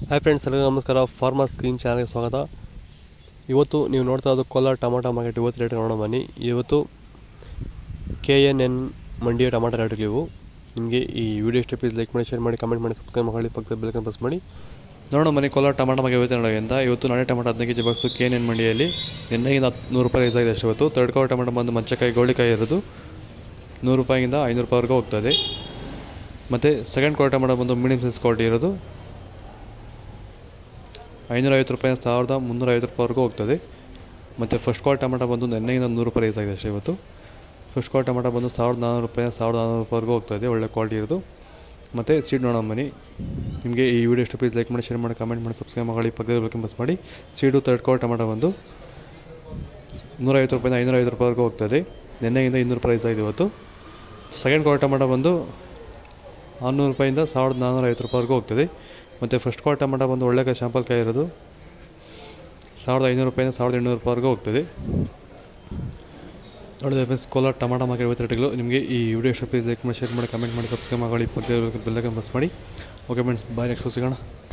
hi friends ಎಲ್ಲರಿಗೂ ನಮಸ್ಕಾರ farmer screen ಚಾನಲ್ಗೆ ಸ್ವಾಗತ ಇವತ್ತು ನೀವು ನೋಡ್ತಾ ಇರೋದು ಕೋಲಾರ ಟೊಮಾಟೊ ಮಾರ್ಕೆಟ್ ಇವತ್ತು ರೇಟ್ ನೋಡೋಣ ಬನ್ನಿ ಇವತ್ತು ಕೆ ಎನ್ ಎನ್ ಮಂಡಿಯ ಟೊಮಾಟೊ ರೇಟ್ಗಳು ಇವು ನಿಮಗೆ ಈ ವಿಡಿಯೋ ಇಷ್ಟ ಪ್ಲೀಸ್ ಲೈಕ್ ಮಾಡಿ ಶೇರ್ ಮಾಡಿ ಕಮೆಂಟ್ ಮಾಡಿ ಸಬ್ಸ್ಕ್ರೈಬ್ ಮಾಡಿ ಪಕ್ಕದ ಬೆಲ್ಕನ್ ಪ್ರೆಸ್ ಮಾಡಿ ನೋಡೋಣ ಬನ್ನಿ ಕೋಲಾರ ಟೊಮಾಟೊ ಮಾರ್ಕೆಟ್ ಇವತ್ತು ನೋಡೋದ್ರಿಂದ ಇವತ್ತು ನಾಳೆ ಟೊಮಾಟೊ ಹದಿನೈದು K G box K N N ಮಂಡಿಯಲ್ಲಿ ನಿನ್ನೆಗಿಂತ ಹತ್ತು ನೂರು ರೂಪಾಯಿ ರೈಸ್ ಆಗಿದೆ ಅಷ್ಟು ಇವತ್ತು ತರ್ಡ್ ಕವರ್ ಟೊಮಾಟೊ ಬಂದು ಮಂಚಕಾಯಿ ಗೋಳಿಕಾಯಿ ಇರೋದು ನೂರು ರೂಪಾಯಿಗಿಂತ ಐನೂರು ರೂಪಾಯಿವರೆಗೂ ಹೋಗ್ತದೆ ಮತ್ತು ಸೆಕೆಂಡ್ ಕ್ವಾಲಿಟಿ ಟೊಮಾಟೊ ಬಂದು ಮೀಡಿಯಮ್ ಸೈಜ್ ಕ್ವಾಲಿಟಿ ಇರೋದು ಐನೂರೈವತ್ತು ರೂಪಾಯಿ ಸಾವಿರದ ಮುನ್ನೂರೈವತ್ತು ರೂಪಾಯಿವರೆಗೂ ಹೋಗ್ತದೆ ಮತ್ತು ಫಸ್ಟ್ ಕ್ವಾಲಿಟಿ ಟೊಮಾಟೊ ಬಂದು ನೆನ್ನೆಗಿಂತ ನೂರು ರೂಪಾಯಿ ರೈಸ್ ಆಗಿದೆ ಅಷ್ಟೇ ಇವತ್ತು ಫಸ್ಟ್ ಕ್ವಾಲಿಟಿ ಟೊಮಾಟೊ ಬಂದು ಸಾವಿರದ ನಾನ್ನೂರು ರೂಪಾಯಿ ಸಾವಿರದ ನಾನ್ನೂರು ರೂಪಾಯಿವರೆಗೂ ಹೋಗ್ತದೆ ಒಳ್ಳೆ ಕ್ವಾಲಿಟಿ ಇರೋದು ಮತ್ತು ಸೀಡ್ ನೋಡೋಣ ಬನ್ನಿ ನಿಮಗೆ ಈ ವಿಡಿಯೋ ಇಷ್ಟ ಪ್ಲೀಸ್ ಲೈಕ್ ಮಾಡಿ ಶೇರ್ ಮಾಡಿ ಕಮೆಂಟ್ ಮಾಡಿ ಸಬ್ಸ್ಕ್ರೈಬ್ ಮಾಡಿ ಪಕ್ಕದ ಬೆಲ್ಕನ್ ಬಸ್ ಮಾಡಿ ಸೀಡು ತರ್ಡ್ ಕ್ವಾಲಿಟಿ ಟೊಮಾಟೊ ಬಂದು ನೂರೈವತ್ತು ರೂಪಾಯಿಂದ ಐನೂರೈವತ್ತು ರೂಪಾಯಿವರೆಗೂ ಹೋಗ್ತದೆ ನೆನ್ನೆಗಿಂತ ಇನ್ನೂರು ರೂಪಾಯಿ ರೈಸ್ ಆಗಿದೆ ಇವತ್ತು ಸೆಕೆಂಡ್ ಕ್ವಾಲಿಟಿ ಟೊಮಾಟೊ ಬಂದು ಆರುನೂರು ರೂಪಾಯಿಂದ ಸಾವಿರದ ನಾನ್ನೂರ ಐವತ್ತು ರೂಪಾಯಿವರೆಗೂ ಹೋಗ್ತದೆ ಮತ್ತು ಫಸ್ಟ್ ಕ್ವಾಲಿಟಿ ಟೊಮಾಟೊ ಬಂದು ಒಳ್ಳೆ ಕಾಯಿ ಶಾಂಪಲ್ ಕಾಯಿ ಇರೋದು ಸಾವಿರದ ಐನೂರು ರೂಪಾಯಿಂದ ಸಾವಿರದ ಎಂಟುನೂರು ರೂಪಾಯಿವರೆಗೂ ಹೋಗ್ತದೆ ನೋಡಿದ್ರೆ ಫ್ರೆಂಡ್ಸ್ ಕೋಲಾರ ಟೊಮಾಟೊ ಮಾರ್ಕೆಟ್ ಇವತ್ತು ರೇಟ್ಗಳು ನಿಮಗೆ ಈ ವಿಡಿಯೋ ಇಷ್ಟ ಪ್ಲೀಸ್ ಲೈಕ್ ಮಾಡಿ ಶೇರ್ ಮಾಡಿ ಕಮೆಂಟ್ ಮಾಡಿ ಸಬ್ಸ್ಕ್ರೈಬ್ ಮಾಡಿ ಪಕ್ಕದ ಬೆಲ್ಲಕ್ಕೆ ಬಸ್ ಮಾಡಿ ಓಕೆ ಫ್ರೆಂಡ್ಸ್ ಬಾಯ್ ನೆಕ್ಸ್ಟ್ ಸಿಗೋಣ